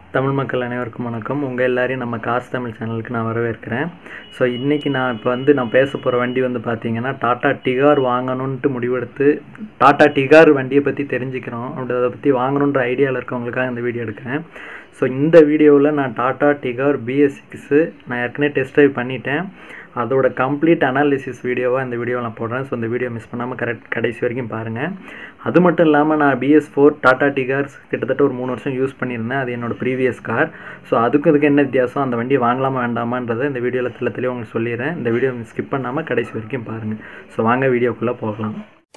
தமிழ் மக்கள் அனைவருக்கும் வணக்கம் உங்கள் எல்லாரையும் நம்ம காசு தமிழ் சேனலுக்கு நான் வரவேற்கிறேன் ஸோ இன்றைக்கி நான் இப்போ வந்து நான் பேச போகிற வண்டி வந்து பார்த்தீங்கன்னா டாட்டா டிகார் வாங்கணுன்ட்டு முடிவெடுத்து டாட்டா டிகார் வண்டியை பற்றி தெரிஞ்சுக்கிறோம் அப்படி அதை பற்றி வாங்கணுன்ற ஐடியாவில் இருக்கவங்களுக்காக இந்த வீடியோ எடுக்கிறேன் ஸோ இந்த வீடியோவில் நான் டாட்டா டிகார் பிஎஸ் சிக்ஸு நான் ஏற்கனவே டெஸ்ட் ட்ரைவ் பண்ணிட்டேன் அதோட கம்ப்ளீட் அனாலிசிஸ் வீடியோவாக இந்த வீடியோவில் நான் போடுறேன் ஸோ இந்த வீடியோ மிஸ் பண்ணாமல் கரெக்ட் கடைசி வரைக்கும் பாருங்கள் அது மட்டும் இல்லாமல் நான் பிஎஸ் ஃபோர் டாடா டிகார்ஸ் கிட்டத்தட்ட ஒரு மூணு வருஷம் யூஸ் பண்ணியிருந்தேன் அது என்னோட ப்ரீவியஸ் கார் ஸோ அதுக்கும் இதுக்கு என்ன வித்தியாசம் அந்த வண்டியை வாங்கலாமா வேண்டாமான்றதை இந்த வீடியோவில் தெளிவாக தெளிவாக உங்களுக்கு சொல்லிடுறேன் இந்த வீடியோ ஸ்கிப் பண்ணாமல் கடைசி வரைக்கும் பாருங்கள் ஸோ வாங்க வீடியோக்குள்ளே போகலாம்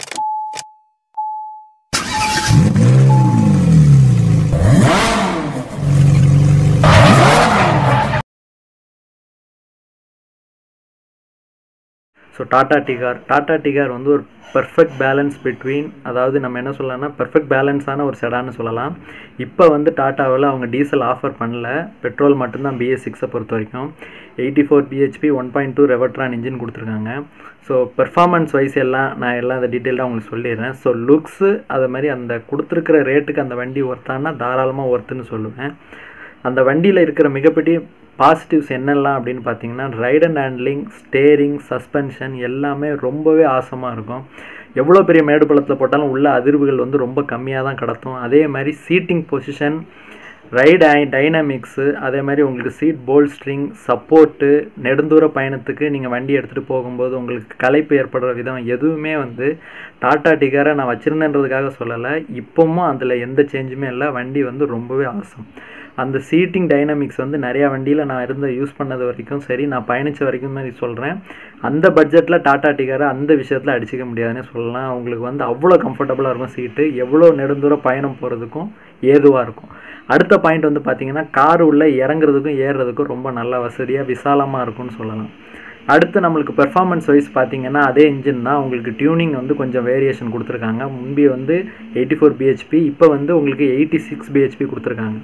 so Tata Tigor Tata Tigor வந்து ஒரு பர்ஃபெக்ட் பேலன்ஸ் பிட்வீன் அதாவது நம்ம என்ன சொல்லலாம்னா பர்ஃபெக்ட் பேலன்ஸான ஒரு செடான்னு சொல்லலாம் இப்போ வந்து டாட்டாவில் அவங்க டீசல் ஆஃபர் பண்ணல பெட்ரோல் மட்டும்தான் பிஎஸ் சிக்ஸை பொறுத்த வரைக்கும் eighty four BHP one point two Revotron engine கொடுத்துருக்காங்க ஸோ பெர்ஃபார்மன்ஸ் வைஸ் எல்லாம் நான் எல்லாம் அதை டீட்டெயிலாக உங்களுக்கு சொல்லிடுறேன் ஸோ லுக்ஸு அதை மாதிரி அந்த கொடுத்துருக்கிற ரேட்டுக்கு அந்த வண்டி ஒர்த்தானா தாராளமாக ஒர்த்துன்னு சொல்லுவேன் அந்த வண்டியில் இருக்கிற மிகப்பெரிய பாசிட்டிவ்ஸ் என்னெல்லாம் அப்படின்னு பார்த்தீங்கன்னா ride and handling steering suspension எல்லாமே ரொம்பவே ஆசமாக இருக்கும் எவ்வளோ பெரிய மேடு பள்ளத்தில் போட்டாலும் உள்ள அதிர்வுகள் வந்து ரொம்ப கம்மியாக தான் கடத்தும் அதே மாதிரி சீட்டிங் பொசிஷன் ரைட் டைனமிக்ஸு அதே மாதிரி உங்களுக்கு சீட் போல்ஸ்ட்ரிங் சப்போர்ட்டு நெடுந்தூர பயணத்துக்கு நீங்கள் வண்டி எடுத்துகிட்டு போகும்போது உங்களுக்கு களைப்பு ஏற்படுற விதம் எதுவுமே வந்து டாட்டா டிகாரை நான் வச்சுருந்தேன்றதுக்காக சொல்லலை இப்போவும் அதில் எந்த சேஞ்சுமே இல்லை வண்டி வந்து ரொம்பவே ஆசம் அந்த சீட்டிங் டைனமிக்ஸ் வந்து நிறையா வண்டியில் நான் இருந்த யூஸ் பண்ணது வரைக்கும் சரி நான் பயணித்த வரைக்கும் மாதிரி சொல்கிறேன் அந்த பட்ஜெட்டில் டாட்டா டிகாரை அந்த விஷயத்தில் அடிச்சிக்க முடியாதுன்னு சொல்லலாம் அவங்களுக்கு வந்து அவ்வளோ கம்ஃபர்டபுளாக இருக்கும் சீட்டு எவ்வளோ நெடுந்தூர பயணம் போகிறதுக்கும் ஏதுவாக இருக்கும் அடுத்த பாயிண்ட் வந்து பார்த்திங்கன்னா கார் உள்ளே இறங்குறதுக்கும் ஏறுறதுக்கும் ரொம்ப நல்ல வசதியாக விசாலமாக இருக்கும்னு சொல்லலாம் அடுத்து நம்மளுக்கு பெர்ஃபார்மன்ஸ் வைஸ் பார்த்தீங்கன்னா அதே இன்ஜின் தான் உங்களுக்கு டியூனிங் வந்து கொஞ்சம் வேரியேஷன் கொடுத்துருக்காங்க முன்பே வந்து எயிட்டி ஃபோர் பிஹெச்பி இப்போ வந்து உங்களுக்கு எயிட்டி சிக்ஸ் பிஹெச்பி கொடுத்துருக்காங்க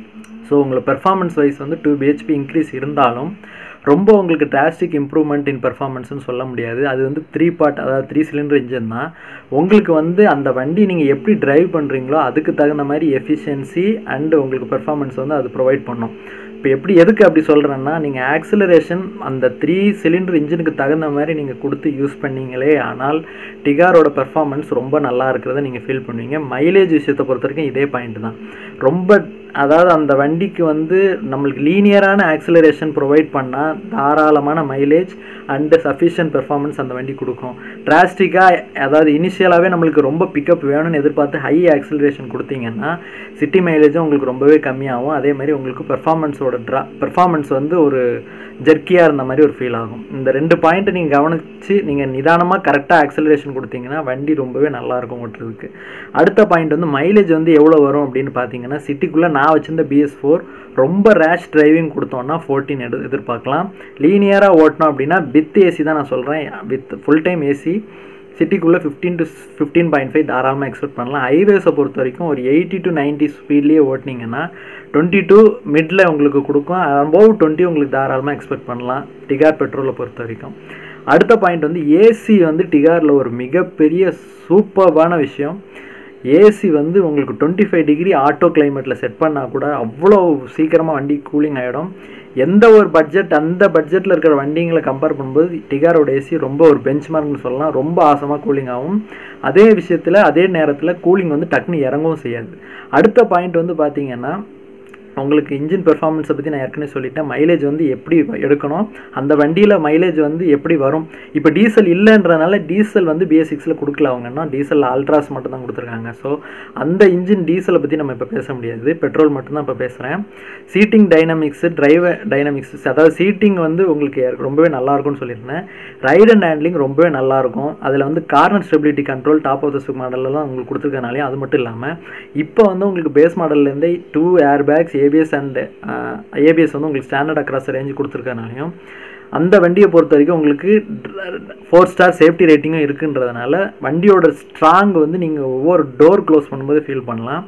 ஸோ உங்களுக்கு பெர்ஃபார்மன்ஸ் வைஸ் வந்து டூ பிஹெச்பி இன்க்ரீஸ் இருந்தாலும் ரொம்ப உங்களுக்கு டிராஸ்டிக் இம்ப்ரூவ்மெண்ட் இன் பெர்ஃபார்மன்ஸ்னு சொல்ல முடியாது அது வந்து த்ரீ பார்ட் அதாவது த்ரீ சிலிண்டர் இன்ஜின் தான் உங்களுக்கு வந்து அந்த வண்டி நீங்கள் எப்படி டிரைவ் பண்ணுறீங்களோ அதுக்கு தகுந்த மாதிரி எஃபிஷியன்சி அண்டு உங்களுக்கு பெர்ஃபார்மன்ஸ் வந்து அது ப்ரொவைட் பண்ணும் இப்போ எப்படி எதுக்கு அப்படி சொல்கிறேன்னா நீங்கள் ஆக்சிலரேஷன் அந்த த்ரீ சிலிண்டர் இன்ஜினுக்கு தகுந்த மாதிரி நீங்கள் கொடுத்து யூஸ் பண்ணீங்களே ஆனால் டிகாரோட பெர்ஃபார்மன்ஸ் ரொம்ப நல்லா இருக்கிறத நீங்கள் ஃபீல் பண்ணுவீங்க மைலேஜ் விஷயத்தை பொறுத்த வரைக்கும் இதே பாயிண்ட் தான் ரொம்ப அதாவது அந்த வண்டிக்கு வந்து நம்மளுக்கு லீனியரான ஆக்சிலரேஷன் ப்ரொவைட் பண்ணால் தாராளமான மைலேஜ் அண்டு சஃபிஷியன்ட் பெர்ஃபார்மன்ஸ் அந்த வண்டி கொடுக்கும் டிராஸ்டிக்காக அதாவது இனிஷியலாகவே நம்மளுக்கு ரொம்ப பிக்கப் வேணும்னு எதிர்பார்த்து ஹை ஆக்சிலரேஷன் கொடுத்தீங்கன்னா சிட்டி மைலேஜும் உங்களுக்கு ரொம்பவே கம்மியாகும் அதே மாதிரி உங்களுக்கு பெர்ஃபார்மன்ஸோட ட்ரா பெர்ஃபார்மன்ஸ் வந்து ஒரு ஜெர்க்கியாக இருந்த மாதிரி ஒரு ஃபீல் ஆகும் இந்த ரெண்டு பாயிண்ட்டை நீங்கள் கவனித்து நீங்கள் நிதானமாக கரெக்டாக ஆக்சிலரேஷன் கொடுத்தீங்கன்னா வண்டி ரொம்பவே நல்லாயிருக்கும் ஓட்டுறதுக்கு அடுத்த பாயிண்ட் வந்து மைலேஜ் வந்து எவ்வளோ வரும் அப்படின்னு பார்த்தீங்கன்னா சிட்டிக்குள்ளே நான் வச்சிருந்த பிஎஸ் ஃபோர் ரொம்ப ரேஷ் டிரைவிங் கொடுத்தோன்னா ஃபோர்டீன் எடு எதிர்பார்க்கலாம் லீனியராக ஓட்டணும் அப்படின்னா வித் ஏசி தான் நான் சொல்கிறேன் வித் ஃபுல் டைம் ஏசி சிட்டிக்குள்ளே fifteen to fifteen point five தாராளமாக எக்ஸ்பெக்ட் பண்ணலாம் ஹைவேஸை பொறுத்த வரைக்கும் ஒரு எயிட்டி டு நைன்ட்டி ஸ்பீட்லேயே ஓட்டினீங்கன்னா டுவெண்ட்டி டூ மிடில் உங்களுக்கு கொடுக்கும் அபவ் டுவெண்ட்டி உங்களுக்கு தாராளமாக எக்ஸ்பெக்ட் பண்ணலாம் டிகார் பெட்ரோலை பொறுத்த வரைக்கும் அடுத்த பாயிண்ட் வந்து ஏசி வந்து டிகாரில் ஒரு மிகப்பெரிய சூப்பர்பான விஷயம் ஏசி வந்து உங்களுக்கு டுவெண்ட்டி ஃபைவ் டிகிரி ஆட்டோ கிளைமேட்டில் செட் பண்ணால் கூட அவ்வளோ சீக்கிரமாக வண்டி கூலிங் ஆகிடும் எந்த ஒரு பட்ஜெட் அந்த பட்ஜெட்டில் இருக்கிற வண்டிங்களை கம்பேர் பண்ணும்போது டிகாரோட ஏசி ரொம்ப ஒரு பெஞ்ச் மார்க்னு சொல்லலாம் ரொம்ப ஆசமாக கூலிங் ஆகும் அதே விஷயத்தில் அதே நேரத்தில் கூலிங் வந்து டக்குன்னு இறங்கவும் செய்யாது அடுத்த பாயிண்ட் வந்து பார்த்திங்கன்னா உங்களுக்கு இன்ஜின் பெர்ஃபார்மன்ஸை பற்றி நான் ஏற்கனவே சொல்லிட்டேன் மைலேஜ் வந்து எப்படி எடுக்கணும் அந்த வண்டியில் மைலேஜ் வந்து எப்படி வரும் இப்போ டீசல் இல்லைன்றனால டீசல் வந்து பிஎஸ் சிக்ஸில் கொடுக்கல அவங்கன்னா டீசல் அல்ட்ராஸ் மட்டும் தான் கொடுத்துருக்காங்க ஸோ அந்த இன்ஜின் டீசலை பற்றி நம்ம இப்போ பேச முடியாது பெட்ரோல் மட்டும் தான் இப்போ பேசுகிறேன் சீட்டிங் டைனமிக்ஸு டிரைவர் டைனமிக்ஸ் அதாவது சீட்டிங் வந்து உங்களுக்கு ரொம்பவே நல்லாயிருக்கும்னு சொல்லியிருந்தேன் ரைட் அண்ட் ஹேண்ட்லிங் ரொம்பவே நல்லாயிருக்கும் அதில் வந்து corner stability control top of the spec மாடலெலாம் உங்களுக்கு கொடுத்துருக்கனாலையும் அது மட்டும் இல்லாமல் இப்போ வந்து உங்களுக்கு பேஸ் மாடல்லேருந்தே two airbags ABS and ABS வந்து உங்களுக்கு ஸ்டாண்டர்ட் அக்ராஸ் ரேஞ்சு கொடுத்துருக்கனாலையும் அந்த வண்டியை பொறுத்த வரைக்கும் உங்களுக்கு ஃபோர் ஸ்டார் சேஃப்டி ரேட்டிங்கும் இருக்குன்றதுனால வண்டியோட ஸ்ட்ராங் வந்து நீங்கள் ஒவ்வொரு டோர் க்ளோஸ் பண்ணும்போது ஃபீல் பண்ணலாம்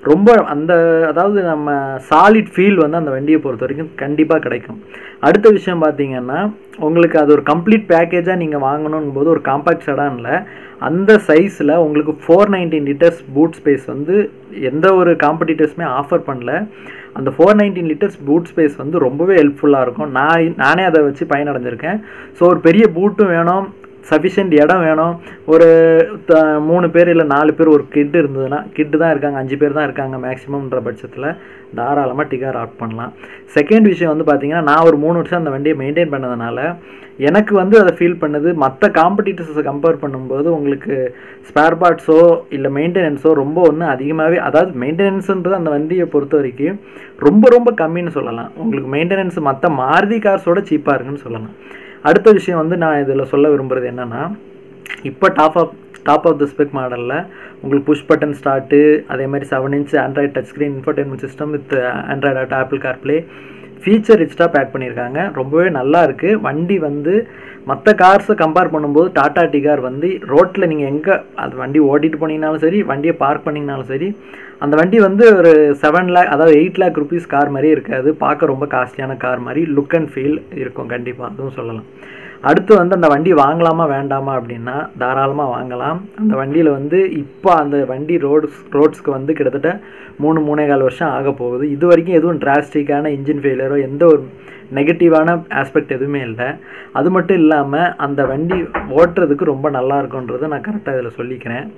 ரொம்ப அந்த அதாவது நம்ம சாலிட் ஃபீல் வந்து அந்த வண்டியை பொறுத்த வரைக்கும் கண்டிப்பாக கிடைக்கும் அடுத்த விஷயம் பார்த்தீங்கன்னா உங்களுக்கு அது ஒரு கம்ப்ளீட் பேக்கேஜாக நீங்கள் வாங்கணும் போது ஒரு காம்பாக்ட் செடானில் அந்த சைஸில் உங்களுக்கு four nineteen litres boot space வந்து எந்த ஒரு காம்படிட்டர்ஸுமே ஆஃபர் பண்ணல அந்த four nineteen litres boot space வந்து ரொம்பவே ஹெல்ப்ஃபுல்லாக இருக்கும் நான் நானே அதை வச்சு பயனடைஞ்சிருக்கேன் ஸோ ஒரு பெரிய பூட்டும் வேணும் சஃபிஷியன்ட் இடம் வேணும் ஒரு த மூணு பேர் இல்லை நாலு பேர் ஒரு கிட் இருந்ததுன்னா கிட்டு தான் இருக்காங்க அஞ்சு பேர் தான் இருக்காங்க மேக்ஸிமம்ன்ற பட்சத்தில் தாராளமாக டிகார் ஆட் பண்ணலாம் செகண்ட் விஷயம் வந்து பார்த்தீங்கன்னா நான் ஒரு மூணு வருஷம் அந்த வண்டியை மெயின்டைன் பண்ணதுனால எனக்கு வந்து அதை ஃபீல் பண்ணது மற்ற காம்படிட்டர்ஸை கம்பேர் பண்ணும்போது உங்களுக்கு ஸ்பேர் பார்ட்ஸோ இல்லை மெயின்டெனன்ஸோ ரொம்ப ஒன்று அதிகமாகவே அதாவது மெயின்டெனன்ஸுன்றது அந்த வண்டியை பொறுத்த வரைக்கும் ரொம்ப ரொம்ப கம்மின்னு சொல்லலாம் உங்களுக்கு மெயின்டெனன்ஸ் மற்ற மாருதி கார்ஸோட சீப்பாக இருக்குன்னு சொல்லலாம் அடுத்த விஷயம் வந்து நான் இதில் சொல்ல விரும்புகிறது என்னென்னா இப்போ top of top of the spec மாடலில் உங்களுக்கு புஷ் பட்டன் ஸ்டார்ட்டு அதே மாதிரி seven inch Android touch screen infotainment system with Android Auto Apple CarPlay feature ரிச்டாக பேக் பண்ணியிருக்காங்க ரொம்பவே நல்லா இருக்குது வண்டி வந்து மற்ற கார்ஸை கம்பேர் பண்ணும்போது டாடா டிகார் வந்து ரோட்டில் நீங்கள் எங்கே அது வண்டி ஓட்டிட்டு போனீங்கனாலும் சரி வண்டியை பார்க் பண்ணிங்கனாலும் சரி அந்த வண்டி வந்து ஒரு செவன் லேக் அதாவது எயிட் லேக் ருபீஸ் கார் மாதிரி இருக்காது பார்க்க ரொம்ப காஸ்ட்லியான கார் மாதிரி லுக் அண்ட் ஃபீல் இருக்கும் கண்டிப்பாக அதுவும் சொல்லலாம் அடுத்து வந்து அந்த வண்டி வாங்கலாமா வேண்டாமா அப்படின்னா தாராளமாக வாங்கலாம் அந்த வண்டியில் வந்து இப்போ அந்த வண்டி ரோட்ஸ் ரோட்ஸ்க்கு வந்து கிட்டத்தட்ட மூணு மூணே கால் வருஷம் ஆக போகுது இது வரைக்கும் எதுவும் டிராஸ்டிக்கான இன்ஜின் ஃபெயிலியரோ எந்த ஒரு நெகட்டிவான ஆஸ்பெக்ட் எதுவுமே இல்லை அது மட்டும் இல்லாமல் அந்த வண்டி ஓட்டுறதுக்கு ரொம்ப நல்லா இருக்குன்றதை நான் கரெக்டாக இதில் சொல்லிக்கிறேன்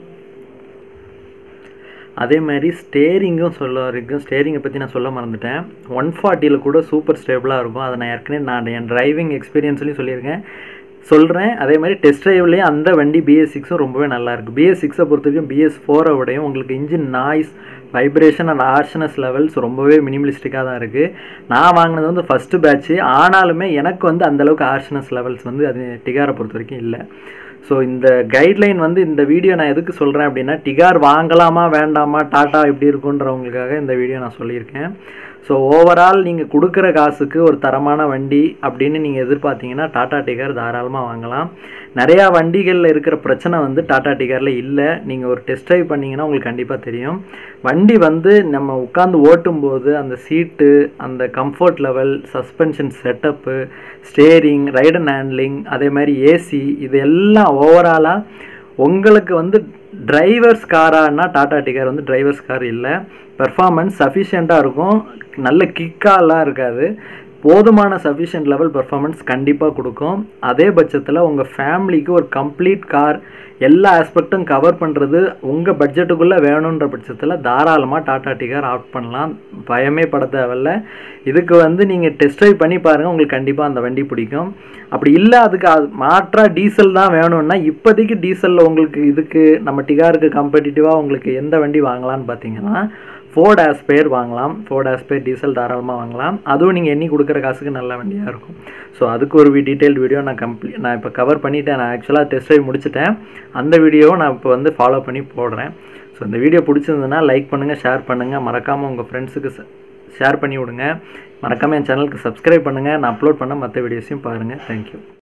அதே மாதிரி ஸ்டேரிங்கும் சொல்ல வரைக்கும் ஸ்டேரிங்கை பற்றி நான் சொல்ல மறந்துட்டேன் ஒன் ஃபார்ட்டியில் கூட சூப்பர் ஸ்டேபிளாக இருக்கும் அதை நான் ஏற்கனவே நான் என் டிரைவிங் எக்ஸ்பீரியன்ஸ்லையும் சொல்லியிருக்கேன் சொல்கிறேன் அதே மாதிரி டெஸ்ட் ட்ரைவ்லேயும் அந்த வண்டி பிஎஸ் சிக்ஸும் ரொம்பவே நல்லாயிருக்கு பிஎஸ் சிக்ஸை பொறுத்த வரைக்கும் பிஎஸ் ஃபோரை விடையும் உங்களுக்கு engine noise vibration and harshness levels ரொம்பவே மினிமலிஸ்டிக்காக தான் இருக்குது நான் வாங்கினது வந்து ஃபஸ்ட்டு பேட்ச்சு ஆனாலுமே எனக்கு வந்து அந்தளவுக்கு ஆர்ஷனஸ் லெவல்ஸ் வந்து அது டிகாரை பொறுத்த வரைக்கும் இல்லை ஸோ இந்த கைட்லைன் வந்து இந்த வீடியோ நான் எதுக்கு சொல்கிறேன் அப்படின்னா டிகார் வாங்கலாமா வேண்டாமா டாட்டா எப்படி இருக்குன்றவங்களுக்காக இந்த வீடியோ நான் சொல்லியிருக்கேன் ஸோ ஓவரால் நீங்கள் கொடுக்குற காசுக்கு ஒரு தரமான வண்டி அப்படின்னு நீங்கள் எதிர்பார்த்தீங்கன்னா டாட்டா டிகார் தாராளமாக வாங்கலாம் நிறையா வண்டிகளில் இருக்கிற பிரச்சனை வந்து டாட்டா டிகாரில் இல்லை நீங்கள் ஒரு டெஸ்ட் ட்ரைவ் பண்ணிங்கன்னா உங்களுக்கு கண்டிப்பாக தெரியும் வண்டி வந்து நம்ம உட்காந்து ஓட்டும்போது அந்த சீட்டு அந்த comfort level suspension setup steering ride and handling அதே மாதிரி ஏசி இது எல்லாம் ஓவராலாக உங்களுக்கு வந்து டிரைவர்ஸ் காரானா டாடா டிகார் வந்து டிரைவர்ஸ் கார் இல்லை பெர்ஃபார்மன்ஸ் சஃபிஷியண்ட்டாக இருக்கும் நல்ல கிக்காலாம் இருக்காது போதுமான சஃபிஷியன்ட் லெவல் பெர்ஃபார்மன்ஸ் கண்டிப்பாக கொடுக்கும் அதே பட்சத்தில் உங்கள் ஃபேமிலிக்கு ஒரு கம்ப்ளீட் கார் எல்லா ஆஸ்பெக்டும் கவர் பண்ணுறது உங்கள் பட்ஜெட்டுக்குள்ளே வேணுன்ற பட்சத்தில் தாராளமாக டாடா டிகார் ஆப்ட் பண்ணலாம் பயமே பட தேவையில்ல இதுக்கு வந்து நீங்கள் டெஸ்ட் ட்ரைவ் பண்ணி பாருங்கள் உங்களுக்கு கண்டிப்பாக அந்த வண்டி பிடிக்கும் அப்படி இல்லை அதுக்கு அது மாற்றாக டீசல் தான் வேணும்னா இப்போதைக்கு டீசலில் உங்களுக்கு இதுக்கு நம்ம டிகாருக்கு கம்படிட்டிவாக உங்களுக்கு எந்த வண்டி வாங்கலாம்னு பார்த்தீங்கன்னா ஃபோர்ட் ஆஸ்பயர் வாங்கலாம் ஃபோர்ட் ஆஸ்பயர் டீசல் தாராளமாக வாங்கலாம் அதுவும் நீங்கள் எண்ணி கொடுக்குற காசுக்கு நல்ல வண்டியாக இருக்கும் ஸோ அதுக்கு ஒரு டீட்டெயில் வீடியோ நான் கம்ப்ளீ நான் இப்போ கவர் பண்ணிட்டேன் நான் ஆக்சுவலாக டெஸ்ட் ட்ரைவ் முடிச்சிட்டேன் அந்த வீடியோவை நான் இப்போ வந்து ஃபாலோ பண்ணி போடுறேன் ஸோ இந்த வீடியோ பிடிச்சிருந்ததுன்னா லைக் பண்ணுங்கள் ஷேர் பண்ணுங்கள் மறக்காமல் உங்கள் ஃப்ரெண்ட்ஸுக்கு ஷேர் பண்ணி விடுங்க மறக்காமல் என் சேனலுக்கு சப்ஸ்கிரைப் பண்ணுங்கள் நான் அப்லோட் பண்ண மற்ற வீடியோஸையும் பாருங்கள் தேங்க்யூ